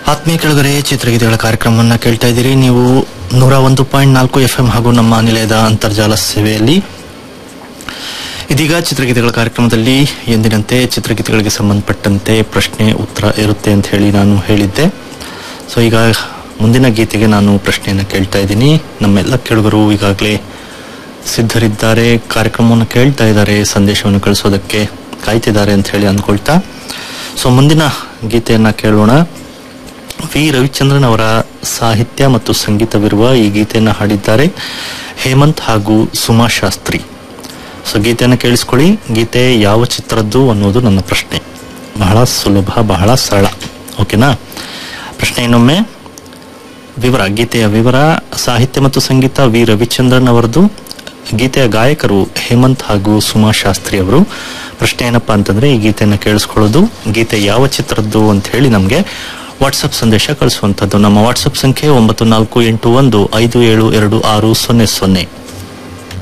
ಆತ್ಮೀಯ ಕೆಳಗರೆ ಚಿತ್ರಗೀತೆಗಳ ಕಾರ್ಯಕ್ರಮವನ್ನು ಕೇಳ್ತಾ ಇದ್ದೀರಿ ನೀವು ನೂರ ಒಂದು ಪಾಯಿಂಟ್ ನಾಲ್ಕು ಎಫ್ ಎಂ ಹಾಗೂ ನಮ್ಮ ನಿಲಯದ ಅಂತರ್ಜಾಲ ಸೇವೆಯಲ್ಲಿ ಇದೀಗ ಚಿತ್ರಗೀತೆಗಳ ಕಾರ್ಯಕ್ರಮದಲ್ಲಿ ಎಂದಿನಂತೆ ಚಿತ್ರಗೀತೆಗಳಿಗೆ ಸಂಬಂಧಪಟ್ಟಂತೆ ಪ್ರಶ್ನೆ ಉತ್ತರ ಇರುತ್ತೆ ಅಂತ ಹೇಳಿ ನಾನು ಹೇಳಿದ್ದೆ ಸೊ ಈಗ ಮುಂದಿನ ಗೀತೆಗೆ ನಾನು ಪ್ರಶ್ನೆಯನ್ನು ಕೇಳ್ತಾ ಇದ್ದೀನಿ ನಮ್ಮೆಲ್ಲ ಕೇಳುಗರು ಈಗಾಗಲೇ ಸಿದ್ಧರಿದ್ದಾರೆ ಕಾರ್ಯಕ್ರಮವನ್ನು ಕೇಳ್ತಾ ಇದ್ದಾರೆ ಸಂದೇಶವನ್ನು ಕಳಿಸೋದಕ್ಕೆ ಕಾಯ್ತಿದ್ದಾರೆ ಅಂತ ಹೇಳಿ ಅಂದ್ಕೊಳ್ತಾ ಸೊ ಮುಂದಿನ ಗೀತೆಯನ್ನ ಕೇಳೋಣ ವಿ ರವಿಚಂದ್ರನ್ ಅವರ ಸಾಹಿತ್ಯ ಮತ್ತು ಸಂಗೀತವಿರುವ ಈ ಗೀತೆಯನ್ನು ಹಾಡಿದ್ದಾರೆ ಹೇಮಂತ್ ಹಾಗೂ ಸುಮಾ ಶಾಸ್ತ್ರಿ ಸೊ ಗೀತೆಯನ್ನು ಕೇಳಿಸ್ಕೊಳ್ಳಿ ಗೀತೆ ಯಾವ ಚಿತ್ರದ್ದು ಅನ್ನೋದು ನನ್ನ ಪ್ರಶ್ನೆ ಬಹಳ ಸುಲಭ ಬಹಳ ಸರಳ ಓಕೆನಾ ಪ್ರಶ್ನೆ ಇನ್ನೊಮ್ಮೆ ವಿವರ ಗೀತೆಯ ವಿವರ ಸಾಹಿತ್ಯ ಮತ್ತು ಸಂಗೀತ ವಿ ರವಿಚಂದ್ರನ್ ಅವರದು ಗೀತೆಯ ಗಾಯಕರು ಹೇಮಂತ್ ಹಾಗೂ ಸುಮಾ ಶಾಸ್ತ್ರಿ ಅವರು ಪ್ರಶ್ನೆ ಏನಪ್ಪಾ ಅಂತಂದ್ರೆ ಈ ಗೀತೆಯನ್ನು ಕೇಳಿಸ್ಕೊಳ್ಳೋದು ಗೀತೆ ಯಾವ ಚಿತ್ರದ್ದು ಅಂತ ಹೇಳಿ ನಮಗೆ ವಾಟ್ಸಪ್ ಸಂದೇಶ ಕಳಿಸುವಂತದ್ದು ನಮ್ಮ ವಾಟ್ಸಪ್ ಸಂಖ್ಯೆ ಒಂಬತ್ತು ನಾಲ್ಕು ಎಂಟು ಒಂದು ಐದು ಏಳು ಎರಡು ಆರು ಸೊನ್ನೆ ಸೊನ್ನೆ